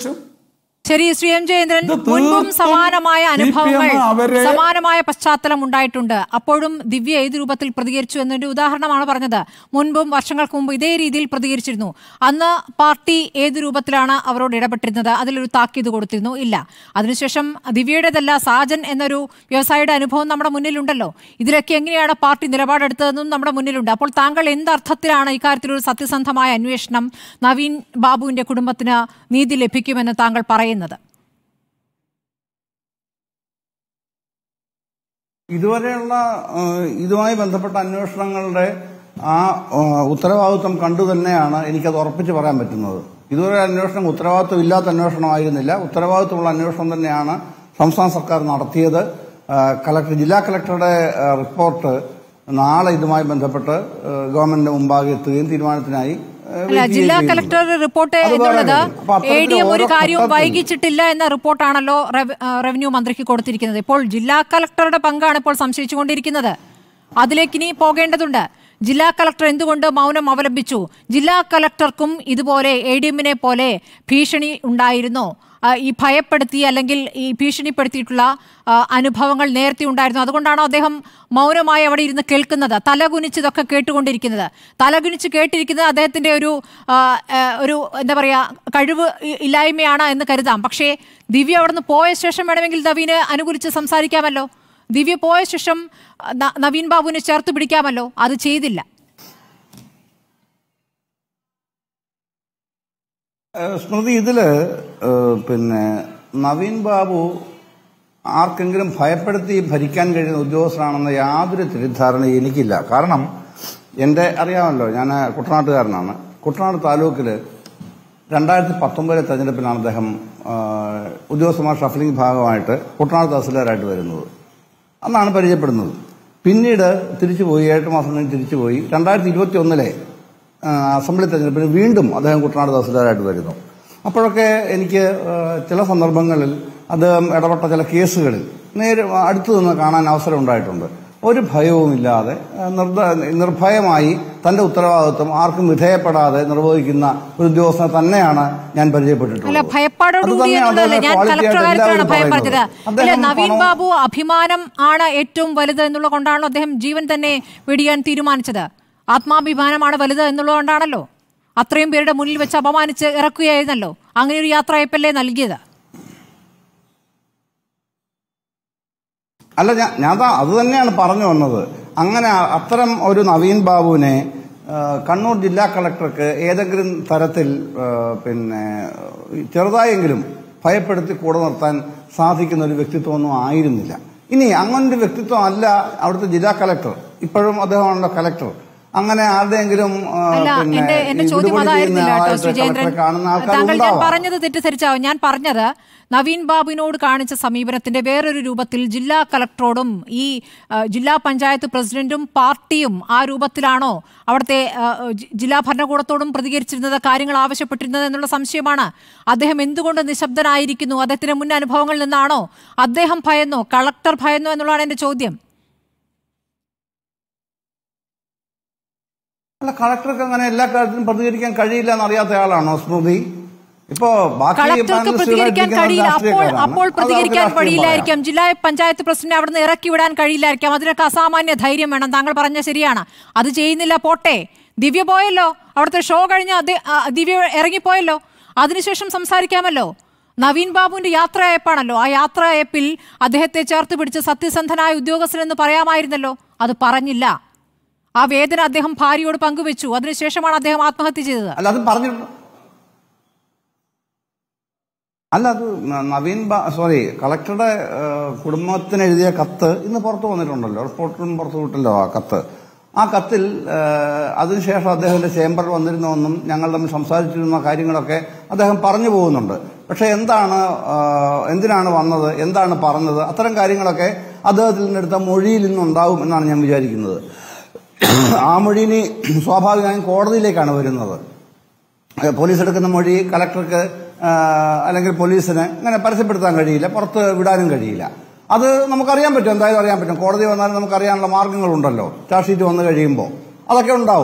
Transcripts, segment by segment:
ശരി ശ്രീ എം ജയേന്ദ്രൻ ഇത് മുൻപും തീർത്തും സമാനമായ അനുഭവങ്ങൾ CPM അവരെ- സമാനമായ പശ്ചാത്തലം ഉണ്ടായിട്ടുണ്ട് അപ്പോഴും ദിവ്യ ഏത് രൂപത്തിൽ പ്രതികരിച്ചു എന്നൊരു ഉദാഹരണമാണ് പറഞ്ഞത് മുൻപും വർഷങ്ങൾക്ക് മുമ്പ് ഇതേ രീതിയിൽ പ്രതികരിച്ചിരുന്നു അന്ന് പാർട്ടി ഏത് രൂപത്തിലാണ് അവരോട് ഇടപെട്ടിരുന്നത് അതിലൊരു താക്കീത് കൊടുത്തിരുന്നു ഇല്ല അതിനുശേഷം ദിവ്യയുടേതല്ല സാജൻ എന്നൊരു വ്യവസായിയുടെ അനുഭവം നമ്മുടെ മുന്നിലുണ്ടല്ലോ ഇതിലൊക്കെ എങ്ങനെയാണ് പാർട്ടി നിലപാടെടുത്തതെന്നും നമ്മുടെ മുന്നിലുണ്ട് അപ്പോൾ താങ്കൾ എന്തർത്ഥത്തിലാണ് ഇക്കാര്യത്തിലൊരു സത്യസന്ധമായ അന്വേഷണം നവീൻ ബാബുവിന്റെ കുടുംബത്തിന് നീതി ലഭിക്കുമെന്ന് താങ്കൾ പറയുന്നത് ഇതുവരെയുള്ള ആ, ഇതുമായി ബന്ധപ്പെട്ട അന്വേഷണങ്ങളുടെ ആ ആ, ഉത്തരവാദിത്വം കണ്ടു തന്നെയാണ് എനിക്കത് ഉറപ്പിച്ച് പറയാൻ പറ്റുന്നത് ഇതുവരെ അന്വേഷണം ഉത്തരവാദിത്വം ഇല്ലാത്ത അന്വേഷണമായിരുന്നില്ല ഉത്തരവാദിത്വമുള്ള അന്വേഷണം തന്നെയാണ് സംസ്ഥാന സർക്കാർ നടത്തിയത് ആ, കലക്ടർ ജില്ലാ കലക്ടറുടെ ആ, റിപ്പോർട്ട് നാളെ ഇതുമായി ബന്ധപ്പെട്ട് ആ, ഗവൺമെന്റിന്റെ മുമ്പാകെ എത്തുകയും തീരുമാനത്തിനായി ആ, അല്ല വെയിറ്റ് ജില്ലാ ചെയ്യുകയും കലക്ടർ ചെയ്യുന്നുണ്ട്. റിപ്പോർട്ട് അത് വേറെ എന്നുള്ളത് കാര്യം. അപ്പൊ എ അത്തരത്തിൽ ഡി എം ഒരു ഓരോ കാര്യവും ഘട്ടത്തിൽ- വൈകിച്ചിട്ടില്ല എന്ന റിപ്പോർട്ടാണല്ലോ റവ- ആ, റവന്യൂ മന്ത്രിക്ക് കൊടുത്തിരിക്കുന്നത് ഇപ്പോൾ ജില്ലാ കലക്ടറുടെ പങ്കാണ് ഇപ്പോൾ സംശയിച്ചുകൊണ്ടിരിക്കുന്നത് അതിലേക്ക് ഇനി പോകേണ്ടതുണ്ട് ജില്ലാ കലക്ടർ എന്തുകൊണ്ട് മൗനം അവലംബിച്ചു ജില്ലാ കലക്ടർക്കും ഇതുപോലെ എ ഡി എമ്മിനെ പോലെ ഭീഷണി ഉണ്ടായിരുന്നോ ആ, ഈ ഭയപ്പെടുത്തി അല്ലെങ്കിൽ ഈ ഭീഷണിപ്പെടുത്തിയിട്ടുള്ള ആ, അനുഭവങ്ങൾ നേരത്തെ ഉണ്ടായിരുന്നു അതുകൊണ്ടാണോ അദ്ദേഹം മൗനമായി അവിടെ ഇരുന്ന് കേൾക്കുന്നത് തലകുനിച്ച് ഇതൊക്കെ കേട്ടുകൊണ്ടിരിക്കുന്നത് തലകുനിച്ച് കേട്ടിരിക്കുന്നത് അദ്ദേഹത്തിന്റെ ഒരു ആ, ആ, ഒരു എന്താ പറയാ കഴിവ് ഇ- ഇല്ലായ്മയാണ് എന്ന് കരുതാം പക്ഷേ ദിവ്യ അവിടെ നിന്ന് പോയ ശേഷം വേണമെങ്കിൽ നവീന് അനുകൂലിച്ച് സംസാരിക്കാമല്ലോ ദിവ്യ പോയ ശേഷം ന- നവീൻ ബാബുവിനെ ചേർത്ത് പിടിക്കാമല്ലോ അത് ചെയ്തില്ല ഏഹ് സ്മൃതി ഇതില് ഏഹ് പിന്നെ നവീൻ ബാബു ആർക്കെങ്കിലും ഭയപ്പെടുത്തി ഭരിക്കാൻ കഴിയുന്ന ഉദ്യോഗസ്ഥനാണെന്ന യാതൊരു തെറ്റിദ്ധാരണയും എനിക്കില്ല കാരണം എന്റെ അറിയാമല്ലോ ഞാൻ കുട്ടനാട്ടുകാരനാണ് കുട്ടനാട് താലൂക്കില് രണ്ടായിരത്തി പത്തൊമ്പതിലെ തെരഞ്ഞെടുപ്പിലാണ് അദ്ദേഹം ഏഹ്, ഉദ്യോഗസ്ഥന്മാർ ഷഫലിംഗ് ഭാഗമായിട്ട് കുട്ടനാട് തഹസിൽദാരായിട്ട് വരുന്നത് അന്നാണ് പരിചയപ്പെടുന്നത് പിന്നീട് തിരിച്ചുപോയി ഏഴ് മാസം കഴിഞ്ഞ് തിരിച്ചുപോയി രണ്ടായിരത്തി ഇരുപത്തി ഒന്നിലെ അസംബ്ലി തെരഞ്ഞെടുപ്പിന് വീണ്ടും അദ്ദേഹം കുട്ടനാട് തഹസിൽദാരായിട്ട് വരുന്നു അപ്പോഴൊക്കെ എനിക്ക് ആ, ചില സന്ദർഭങ്ങളിൽ അദ്ദേഹം ഇടപെട്ട ചില കേസുകളിൽ നേരെ അടുത്തു നിന്ന് കാണാൻ അവസരം ഉണ്ടായിട്ടുണ്ട് ഒരു ഭയവുമില്ലാതെ ആ, നിർദ്ധ നിർഭയമായി തന്റെ ഉത്തരവാദിത്വം ആർക്കും വിധേയപ്പെടാതെ നിർവഹിക്കുന്ന ഒരു ഉദ്യോഗസ്ഥനെ തന്നെയാണ് ഞാൻ അല്ല പരിചയപ്പെട്ടിട്ടുള്ളത് ഭയപ്പാടോടുകൂടി അത് തന്നെയാണ് എന്നുള്ളതല്ല ഞാൻ quality കളക്ടർ ആയിട്ട് കാര്യത്തിലാണ് എല്ലാവരും ഭയം പറയുന്നത്. പറഞ്ഞത് അല്ല അദ്ദേഹം നവീൻ പണം- ബാബു അഭിമാനം ആണ് ഏറ്റവും വലുത് എന്നുള്ളത് കൊണ്ടാണല്ലോ അദ്ദേഹം ജീവൻ തന്നെ വെടിയാൻ തീരുമാനിച്ചത് ആത്മാഭിമാനമാണ് വലുത് എന്നുള്ളതുകൊണ്ടാണല്ലോ അത്രയും പേരുടെ മുന്നിൽ വെച്ച് അപമാനിച്ച് ഇറക്കുകയായിരുന്നല്ലോ അങ്ങനെ ഒരു യാത്രയപ്പല്ലേ നൽകിയത് അല്ല ഞാൻ ഞാൻ ദാ അത് തന്നെയാണ് പറഞ്ഞു വന്നത് അങ്ങനെ അ- അത്തരം ഒരു നവീൻ ബാബുവിനെ ആ, കണ്ണൂർ ജില്ലാ കളക്ടർക്ക് ഏതെങ്കിലും തരത്തിൽ ആ, പിന്നെ ചെറുതായെങ്കിലും ഭയപ്പെടുത്തി കൂടെ നിർത്താൻ സാധിക്കുന്ന ഒരു വ്യക്തിത്വമൊന്നും ആയിരുന്നില്ല ഇനി അങ്ങനൊരു വ്യക്തിത്വം അല്ല അവിടുത്തെ ജില്ലാ കളക്ടർ ഇപ്പോഴും അദ്ദേഹമാണല്ലോ കളക്ടർ അങ്ങനെ ആരുടെയെങ്കിലും ആ, അല്ല പിന്നെ എന്റെ എന്റെ ഈ ചോദ്യം വിടുപടി ചെയ്യുന്ന അതായിരുന്നില്ല കേട്ടോ ആളായിട്ട് സുജേന്ദ്രൻ കളക്ടറെ കാണുന്ന ആൾക്കാർ താങ്കൾ ഞാൻ ഉണ്ടാവാം പറഞ്ഞത് തെറ്റിദ്ധരിച്ചാവും ഞാൻ പറഞ്ഞത് നവീൻ ബാബുവിനോട് കാണിച്ച സമീപനത്തിന്റെ വേറൊരു രൂപത്തിൽ ജില്ലാ കളക്ടറോടും ഈ ആ, ജില്ലാ പഞ്ചായത്ത് പ്രസിഡന്റും പാർട്ടിയും ആ രൂപത്തിലാണോ അവിടുത്തെ ആ, ജി- ജില്ലാ ഭരണകൂടത്തോടും പ്രതികരിച്ചിരുന്നത് കാര്യങ്ങൾ ആവശ്യപ്പെട്ടിരുന്നത് എന്നുള്ള സംശയമാണ് അദ്ദേഹം എന്തുകൊണ്ട് നിശബ്ദനായിരിക്കുന്നു അദ്ദേഹത്തിന്റെ മുൻ അനുഭവങ്ങളിൽ നിന്നാണോ അദ്ദേഹം ഭയന്നോ കളക്ടർ ഭയന്നോ എന്നുള്ളതാണ് എന്റെ ചോദ്യം അല്ല കളക്ടർക്ക് അങ്ങനെ എല്ലാ കാര്യത്തിലും പ്രതികരിക്കാൻ കഴിയില്ല എന്നറിയാത്ത ആളാണോ സ്മൃതി ഇപ്പോ ബാക്കി കളക്ടർക്ക് പാനലിസ്റ്റുകളായിട്ട് പ്രതികരിക്കാൻ ഇരിക്കുന്ന കഴിയില്ല അപ്പോൾ രാഷ്ട്രീയക്കാരാണ്. അപ്പോൾ അത് അവർക്ക് പ്രതികരിക്കാൻ രാഷ്ട്രീയം കഴിയില്ലായിരിക്കാം ജില്ലാ പഞ്ചായത്ത് പ്രസിഡന്റ് അവിടുന്ന് ഇറക്കി വിടാൻ കഴിയില്ലായിരിക്കാം അതിനൊക്കെ അസാമാന്യ ധൈര്യം വേണം താങ്കൾ പറഞ്ഞ ശരിയാണ് അത് ചെയ്യുന്നില്ല പോട്ടെ ദിവ്യ പോയല്ലോ അവിടുത്തെ ഷോ കഴിഞ്ഞ് അദ്ദേ- ആ, ദിവ്യ ഇറങ്ങിപ്പോയല്ലോ അതിനുശേഷം സംസാരിക്കാമല്ലോ നവീൻ ബാബുവിന്റെ യാത്രയപ്പാണല്ലോ ആ യാത്രയപ്പിൽ അദ്ദേഹത്തെ ചേർത്ത് പിടിച്ച് സത്യസന്ധനായ ഉദ്യോഗസ്ഥനെന്ന് പറയാമായിരുന്നല്ലോ അത് പറഞ്ഞില്ല ആ വേദന അദ്ദേഹം ഭാര്യയോട് പങ്കുവെച്ചു അതിനുശേഷമാണ് അദ്ദേഹം ആത്മഹത്യ ചെയ്തത് അല്ല അത് പറഞ്ഞിട്ടുണ്ട് അല്ല അത് ന- നവീൻ ബാ- സോറി കളക്ടറുടെ ഏഹ്, കുടുംബത്തിന് എഴുതിയ കത്ത് ഇന്ന് പുറത്തു വന്നിട്ടുണ്ടല്ലോ റിപ്പോർട്ടറും പുറത്തു വിട്ടല്ലോ ആ കത്ത് ആ കത്തിൽ ഏഹ്, അതിനുശേഷം അദ്ദേഹത്തിന്റെ ചേംബറിൽ വന്നിരുന്നുവെന്നും ഞങ്ങൾ തമ്മിൽ സംസാരിച്ചിരുന്ന കാര്യങ്ങളൊക്കെ അദ്ദേഹം പറഞ്ഞു പോകുന്നുണ്ട് പക്ഷെ എന്താണ് ഏഹ്, എന്തിനാണ് വന്നത് എന്താണ് പറഞ്ഞത് അത്തരം കാര്യങ്ങളൊക്കെ അദ്ദേഹത്തിന്റെ അടുത്ത മൊഴിയിൽ നിന്നുണ്ടാവും എന്നാണ് ഞാൻ വിചാരിക്കുന്നത് ആ മൊഴി ഇനി സ്വാഭാവികമായും കോടതിയിലേക്കാണ് വരുന്നത് ഏഹ് പോലീസ് എടുക്കുന്ന മൊഴി കലക്ടർക്ക് ആഹ് അല്ലെങ്കിൽ പോലീസിന് ഇങ്ങനെ പരസ്യപ്പെടുത്താൻ കഴിയില്ല പുറത്ത് വിടാനും കഴിയില്ല അത് നമുക്കറിയാൻ പറ്റും എന്തായാലും അറിയാൻ പറ്റും കോടതി വന്നാലും നമുക്കറിയാനുള്ള മാർഗങ്ങളുണ്ടല്ലോ ചാർജ് ഷീറ്റ് വന്നു കഴിയുമ്പോൾ അതൊക്കെ ഉണ്ടാവും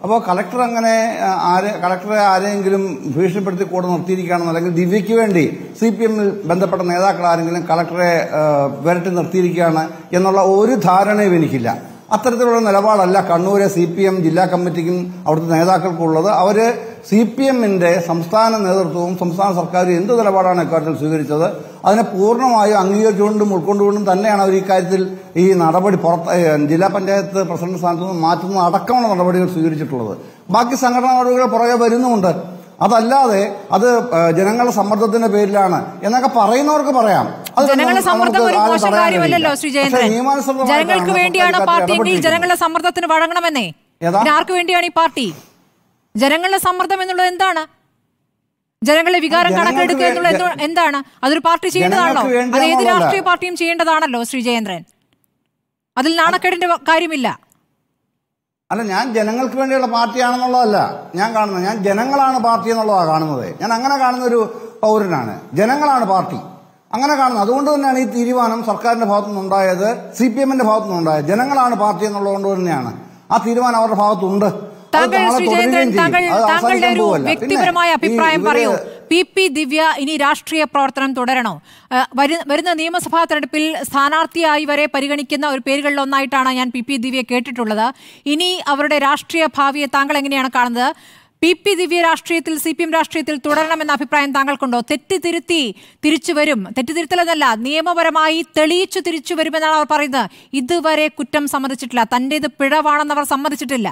അപ്പോൾ കളക്ടർ അങ്ങനെ ആ, ആരെ കളക്ടറെ ആരെങ്കിലും ഭീഷണിപ്പെടുത്തി കൂടെ നിർത്തിയിരിക്കുകയാണെന്ന് അല്ലെങ്കിൽ ദിവ്യയ്ക്ക് വേണ്ടി സി പി എമ്മിൽ ബന്ധപ്പെട്ട നേതാക്കൾ ആരെങ്കിലും കളക്ടറെ ആ, വിരട്ടി നിർത്തിയിരിക്കുകയാണ് എന്നുള്ള ഒരു ധാരണയും എനിക്കില്ല അത്തരത്തിലുള്ള നിലപാടല്ല കണ്ണൂരെ സി പി എം ജില്ലാ കമ്മിറ്റിക്കും അവിടുത്തെ നേതാക്കൾക്കുള്ളത് അവര് സി പി എമ്മിന്റെ സംസ്ഥാന നേതൃത്വവും സംസ്ഥാന സർക്കാരും എന്ത് നിലപാടാണ് ഇക്കാര്യത്തിൽ സ്വീകരിച്ചത് അതിനെ പൂർണ്ണമായും അംഗീകരിച്ചുകൊണ്ടും ഉൾക്കൊണ്ടുകൊണ്ടും തന്നെയാണ് അവർ ഇക്കാര്യത്തിൽ ഈ നടപടി പുറത്ത് ഏ, ജില്ലാ പഞ്ചായത്ത് പ്രസിഡന്റ് സ്ഥാനത്ത് നിന്ന് മാറ്റുന്ന അടക്കമുള്ള നടപടികൾ സ്വീകരിച്ചിട്ടുള്ളത് ബാക്കി സംഘടനാ നടപടികൾ പുറകെ വരുന്നുമുണ്ട് അതല്ലാതെ അത് ഏ, ജനങ്ങളുടെ സമ്മർദ്ദത്തിന്റെ പേരിലാണ് എന്നൊക്കെ പറയുന്നവർക്ക് പറയാം അത് ജനങ്ങളുടെ നമുക്ക് സമ്മർദ്ദം ഒരു ആരും മോശം പറയാൻ കാര്യമല്ലല്ലോ കഴിയില്ല. ശ്രീ പക്ഷേ ജയേന്ദ്രൻ നിയമാനുസൃതമായിട്ടാണ് ജനങ്ങൾക്ക് സർക്കാർ വേണ്ടിയാണ് ഇക്കാര്യത്തിൽ പാർട്ടിയെങ്കിൽ ഇടപെട്ടിരിക്കുന്നത്. ജനങ്ങളുടെ സമ്മർദ്ദത്തിന് വഴങ്ങണമെന്നേ ഏതാ? പിന്നെ ആർക്ക് വേണ്ടിയാണ് ഈ പാർട്ടി ജനങ്ങളുടെ സമ്മർദ്ദം എന്നുള്ളത് എന്താണ് ജനങ്ങളുടെ വികാരം ജനങ്ങൾക്ക് കണക്കെടുക്കുക എന്നുള്ളത് വേ- എന്തു- എന്താണ് അതൊരു പാർട്ടി ചെയ്യേണ്ടതാണല്ലോ ജനങ്ങൾക്ക് അത് ഏത് വേണ്ടിയാണെന്നല്ല. രാഷ്ട്രീയ പാർട്ടിയും ചെയ്യേണ്ടതാണല്ലോ ശ്രീ ജയേന്ദ്രൻ അതിൽ നാണക്കേടിന്റെ കാര്യമില്ല അല്ല ഞാൻ ജനങ്ങൾക്ക് വേണ്ടിയുള്ള പാർട്ടിയാണെന്നുള്ളതല്ല ഞാൻ കാണുന്നത് ഞാൻ ജനങ്ങളാണ് പാർട്ടി എന്നുള്ളതാണ് കാണുന്നത് ഞാൻ അങ്ങനെ കാണുന്ന ഒരു പൗരനാണ് ജനങ്ങളാണ് പാർട്ടി അങ്ങനെ കാണുന്നത് അതുകൊണ്ട് തന്നെയാണ് ഈ തീരുമാനം സർക്കാരിന്റെ ഭാഗത്തു നിന്നുണ്ടായത് സി പി എമ്മിന്റെ ഭാഗത്തു നിന്നുണ്ടായത് ജനങ്ങളാണ് പാർട്ടി എന്നുള്ളത് തന്നെയാണ് ആ തീരുമാനം അവരുടെ ഭാഗത്തുണ്ട് അത് താങ്കൾ നാളെ ശ്രീ തുടരുകയും ജയേന്ദ്രൻ ചെയ്യും. താങ്കൾ അത് താങ്കളുടെ അവസാനിക്കാൻ ഒരു പോവല്ല. പിന്നെ വ്യക്തിപരമായ ഈ അഭിപ്രായം ഇവര് പറയൂ പി പി ദിവ്യ ഇനി രാഷ്ട്രീയ പ്രവർത്തനം തുടരണോ ആ, വരു- വരുന്ന നിയമസഭാ തെരഞ്ഞെടുപ്പിൽ സ്ഥാനാർത്ഥിയായി വരെ പരിഗണിക്കുന്ന ഒരു പേരുകളിൽ ഒന്നായിട്ടാണ് ഞാൻ പി പി ദിവ്യയെ കേട്ടിട്ടുള്ളത് ഇനി അവരുടെ രാഷ്ട്രീയ ഭാവിയെ താങ്കൾ എങ്ങനെയാണ് കാണുന്നത് പി പി ദിവ്യ രാഷ്ട്രീയത്തിൽ സി പി എം രാഷ്ട്രീയത്തിൽ തുടരണമെന്ന അഭിപ്രായം താങ്കൾക്കുണ്ടോ തെറ്റ് തിരുത്തി തിരിച്ചു വരും തെറ്റ് തിരുത്തലെന്നല്ല നിയമപരമായി തെളിയിച്ചു തിരിച്ചു വരുമെന്നാണ് അവർ പറയുന്നത് ഇതുവരെ കുറ്റം സമ്മതിച്ചിട്ടില്ല തന്റേത് പിഴവാണെന്ന് അവർ സമ്മതിച്ചിട്ടില്ല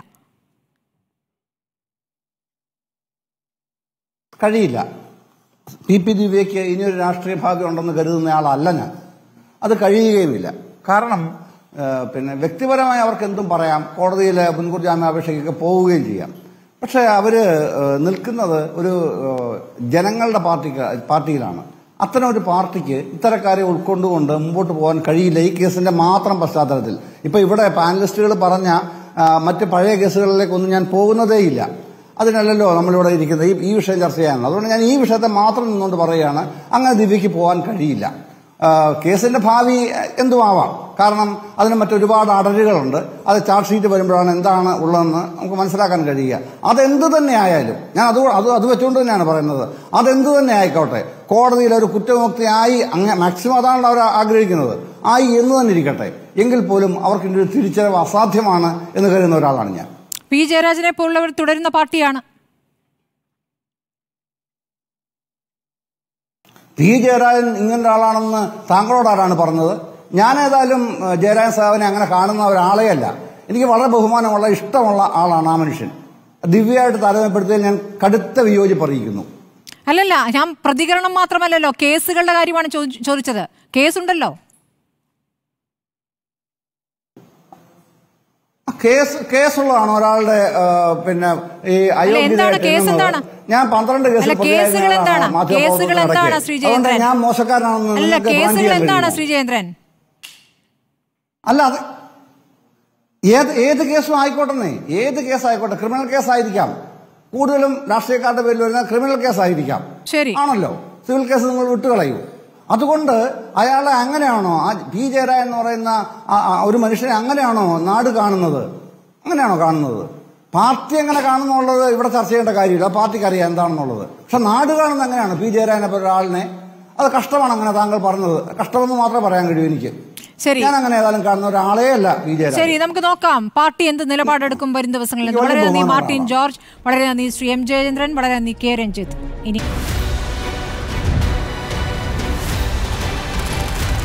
കഴിയില്ല പി പി ദിവ്യയ്ക്ക് ഇനിയൊരു രാഷ്ട്രീയ ഭാവി ഉണ്ടെന്ന് കരുതുന്ന ആളല്ല ഞാൻ അത് കഴിയുകയുമില്ല കാരണം ആ, പിന്നെ വ്യക്തിപരമായി അവർക്ക് എന്തും പറയാം കോടതിയിൽ മുൻകൂർ ജാമ്യാപേക്ഷയ്ക്കൊക്കെ പോവുകയും ചെയ്യാം പക്ഷേ അവർ നിൽക്കുന്നത് ഒരു ആ, ജനങ്ങളുടെ പാർട്ടിക്ക് പാർട്ടിയിലാണ് അത്തരം ഒരു പാർട്ടിക്ക് ഇത്തരക്കാരെ ഉൾക്കൊണ്ടുകൊണ്ട് മുമ്പോട്ട് പോകാൻ കഴിയില്ല ഈ കേസിന്റെ മാത്രം പശ്ചാത്തലത്തിൽ ഇപ്പൊ ഇവിടെ പാനലിസ്റ്റുകൾ പറഞ്ഞ ആ, മറ്റ് പഴയ കേസുകളിലേക്കൊന്നും ഞാൻ പോകുന്നതേയില്ല അതിനല്ലല്ലോ നമ്മളിവിടെ ഇരിക്കുന്നത് ഈ ഈ വിഷയം ചർച്ച ചെയ്യാനാണ് അതുകൊണ്ട് ഞാൻ ഈ വിഷയത്തെ മാത്രം നിന്നുകൊണ്ട് പറയുകയാണ് അങ്ങനെ ദിവ്യയ്ക്ക് പോകാൻ കഴിയില്ല ആ, കേസിന്റെ ഭാവി എന്തുമാവാം കാരണം അതിന് മറ്റൊരുപാട് അടരുകളുണ്ട് അത് ചാർജ് ഷീറ്റ് വരുമ്പോഴാണ് എന്താണ് ഉള്ളതെന്ന് നമുക്ക് മനസ്സിലാക്കാൻ കഴിയുക അതെന്ത് തന്നെ ആയാലും ഞാൻ അത് അത് അത് വെച്ചുകൊണ്ട് തന്നെയാണ് പറയുന്നത് അതെന്ത് തന്നെ ആയിക്കോട്ടെ കോടതിയിൽ ഒരു കുറ്റമുക്തിയായി അങ്ങ് മാക്സിമം അതാണല്ലോ അവർ ആഗ്രഹിക്കുന്നത് ആയി എന്ന് തന്നെ ഇരിക്കട്ടെ എങ്കിൽ പോലും അവർക്ക് ഇതിന്റെ ഒരു തിരിച്ചറിവ് അസാധ്യമാണ് എന്ന് കരുതുന്ന ഒരാളാണ് ഞാൻ പി ജയരാജനെ പോലുള്ളവർ തുടരുന്ന പാർട്ടിയാണ് പി ജയരാജൻ ഇങ്ങനൊരു ആളാണെന്ന് താങ്കളോട് ആരാണ് പറഞ്ഞത് ഞാൻ ഏതായാലും ഏഹ്, ജയരാജൻ സാഹിബിനെ അങ്ങനെ കാണുന്ന ഒരാളേ അല്ല എനിക്ക് വളരെ ബഹുമാനമുള്ള ഇഷ്ടമുള്ള ആളാണ് ആ മനുഷ്യൻ ദിവ്യമായിട്ട് താരതമ്യപ്പെടുത്തിയാൽ ഞാൻ കടുത്ത വിയോജിപ്പ് അറിയിക്കുന്നു അല്ലല്ല ഞാൻ പ്രതികരണം മാത്രമല്ലല്ലോ കേസുകളുടെ കാര്യമാണ് ചോദി- ചോദിച്ചത് കേസുണ്ടല്ലോ കേസ് കേസുള്ളതാണ് ഒരാളുടെ ഏഹ്, പിന്നെ ഈ അയോഗ്യതയായിട്ട് എന്താണ് കേസ് എണ്ണുന്നത്. എന്താണ്? ഞാൻ പന്ത്രണ്ട് കേസിൽ അല്ല, പ്രതിയായിരുന്ന കേസുകൾ ആളാണ് എന്താണ്? മാധ്യമപ്രവർത്തകരുടെ കേസുകൾ എന്താണ് ഇടയ്ക്ക്. ശ്രീ അതുകൊണ്ട് ജയേന്ദ്രൻ? ഞാൻ മോശക്കാരനാണെന്ന് അല്ല നിങ്ങൾക്ക് പ്ലാൻ കേസുകൾ ചെയ്യാൻ എന്താണ് കഴിയുമോ? ശ്രീ ജയേന്ദ്രൻ അല്ല അത് ഏത് ഏത് കേസും ആയിക്കോട്ടെന്നേ ഏത് കേസ് ആയിക്കോട്ടെ ക്രിമിനൽ കേസ് ആയിരിക്കാം കൂടുതലും രാഷ്ട്രീയക്കാരുടെ പേരിൽ വരുന്ന ക്രിമിനൽ കേസ് ആയിരിക്കാം ശരി ആണല്ലോ സിവിൽ കേസ് നിങ്ങൾ വിട്ടുകളയൂ അതുകൊണ്ട് അയാളെ അങ്ങനെയാണോ ആ പി ജയരാജൻ എന്ന് പറയുന്ന ആ- ആ ഒരു മനുഷ്യനെ അങ്ങനെയാണോ നാട് കാണുന്നത് അങ്ങനെയാണോ കാണുന്നത് പാർട്ടി എങ്ങനെ കാണുന്നുള്ളത് ഇവിടെ ചർച്ച ചെയ്യേണ്ട കാര്യമില്ല പാർട്ടിക്ക് അറിയാം എന്താണെന്നുള്ളത് പക്ഷെ നാട് കാണുന്നത് എങ്ങനെയാണ് പി ജയരാജനെ പോലെ ഒരാളിനെ അത് കഷ്ടമാണ് അങ്ങനെ താങ്കൾ പറഞ്ഞത് കഷ്ടമെന്ന് മാത്രമേ പറയാൻ കഴിയൂ എനിക്ക് ശരി ഞാൻ അങ്ങനെ ഏതായാലും കാണുന്ന ഒരാളേ അല്ല പി ജയരാജൻ ശരി നമുക്ക് നോക്കാം പാർട്ടി എന്ത് നിലപാടെടുക്കും വരും ദിവസങ്ങളിൽ എനിക്ക് വളരെ വളരെ നന്ദി ബഹുമാനമാണ്. മാർട്ടിൻ ജോർജ് വളരെ നന്ദി ശ്രീ എം ജയചന്ദ്രൻ വളരെ നന്ദി കെ രഞ്ജിത്ത് ഇനി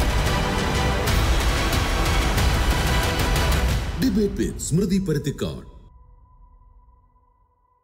ഡിബേറ്റ് വിത്ത് സ്മൃതി പരുത്തിക്കാട്